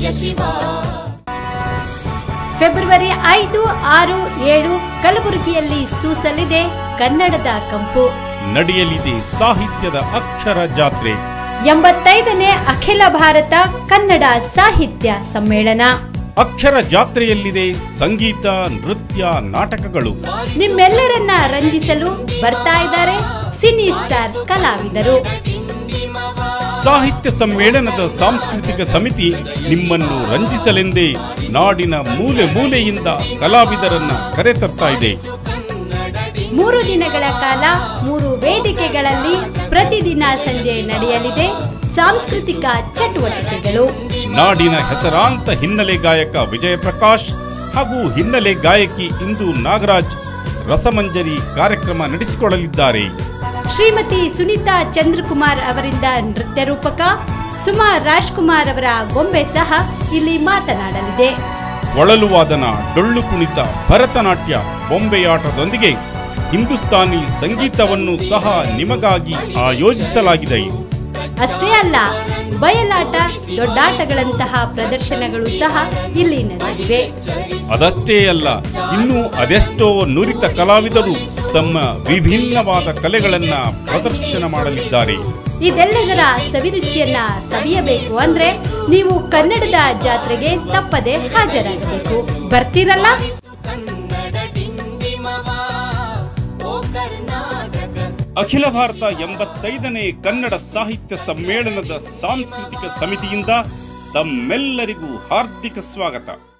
Shiva February ಐದು ಆರು ಏಳು ಕಲಬುರಗಿಯಲ್ಲಿ ಸೂಸಲಿದೆ ಕನ್ನಡದ ಕಂಪು ನಡೆಯಲಿದೆ ಸಾಹಿತ್ಯದ ಅಕ್ಷರ ಜಾತ್ರೆ ಎಂಬತ್ತೈದನೇ ಅಖಿಲ ಭಾರತ ಕನ್ನಡ ಸಾಹಿತ್ಯ ಸಮ್ಮೇಳನ ಅಕ್ಷರ ಜಾತ್ರೆಯಲ್ಲಿದೆ ಸಂಗೀತ ನೃತ್ಯ ನಾಟಕಗಳು ನಿಮ್ಮೆಲ್ಲರನ್ನ ರಂಜಿಸಲು ಬರ್ತಾ ಇದ್ದಾರೆ ಸಿನಿ ಸ್ಟಾರ್ ಕಲಾವಿದರು ಸಾಹಿತ್ಯ ಸಮ್ಮೇಳನದ ಸಾಂಸ್ಕೃತಿಕ ಸಮಿತಿ ನಿಮ್ಮನ್ನು ರಂಜಿಸಲೆಂದೇ ನಾಡಿನ ಮೂಲೆ ಮೂಲೆಯಿಂದ ಕಲಾವಿದರನ್ನ ಕರೆತರ್ತಾ ಇದೆ ಮೂರು ದಿನಗಳ ಕಾಲ ಮೂರು ವೇದಿಕೆಗಳಲ್ಲಿ ಪ್ರತಿದಿನ ಸಂಜೆ ನಡೆಯಲಿದೆ ಸಾಂಸ್ಕೃತಿಕ ಚಟುವಟಿಕೆಗಳು ನಾಡಿನ ಹೆಸರಾಂತ ಹಿನ್ನೆಲೆ ಗಾಯಕ ವಿಜಯ ಪ್ರಕಾಶ್ ಹಾಗೂ ಹಿನ್ನೆಲೆ ಗಾಯಕಿ ಇಂದು ನಾಗರಾಜ್ ರಸಮಂಜರಿ ಕಾರ್ಯಕ್ರಮ ನಡೆಸಿಕೊಡಲಿದ್ದಾರೆ ಶ್ರೀಮತಿ ಸುನೀತಾ ಚಂದ್ರಕುಮಾರ್ ಅವರಿಂದ ನೃತ್ಯ ರೂಪಕ ಸುಮಾ ರಾಜ್ಕುಮಾರ್ ಅವರ ಗೊಂಬೆ ಸಹ ಇಲ್ಲಿ ಮಾತನಾಡಲಿದೆ ಒಳಲು ವಾದನ ಡೊಳ್ಳು ಕುಣಿತ ಭರತನಾಟ್ಯ ಬೊಂಬೆಯಾಟದೊಂದಿಗೆ ಹಿಂದೂಸ್ತಾನಿ ಸಂಗೀತವನ್ನು ಸಹ ನಿಮಗಾಗಿ ಆಯೋಜಿಸಲಾಗಿದೆ ಅಷ್ಟೇ ಅಲ್ಲ ಬಯಲಾಟ ದೊಡ್ಡಾಟಗಳಂತಹ ಪ್ರದರ್ಶನಗಳು ಸಹ ಇಲ್ಲಿ ನಡೆಯಲಿವೆ ಅದಷ್ಟೇ ಅಲ್ಲ ಇನ್ನೂ ಅದೆಷ್ಟೋ ನುರಿತ ಕಲಾವಿದರು ತಮ್ಮ ವಿಭಿನ್ನವಾದ ಕಲೆಗಳನ್ನ ಪ್ರದರ್ಶನ ಮಾಡಲಿದ್ದಾರೆ ಇದೆಲ್ಲದರ ಸವಿರುಚಿಯನ್ನ ಸವಿಯಬೇಕು ಅಂದ್ರೆ ನೀವು ಕನ್ನಡದ ಜಾತ್ರೆಗೆ ತಪ್ಪದೆ ಹಾಜರಾಗಬೇಕು ಬರ್ತೀರಲ್ಲ ಅಖಿಲ ಭಾರತ ಎಂಬತ್ತೈದನೇ ಕನ್ನಡ ಸಾಹಿತ್ಯ ಸಮ್ಮೇಳನದ ಸಾಂಸ್ಕೃತಿಕ ಸಮಿತಿಯಿಂದ ತಮ್ಮೆಲ್ಲರಿಗೂ ಹಾರ್ದಿಕ ಸ್ವಾಗತ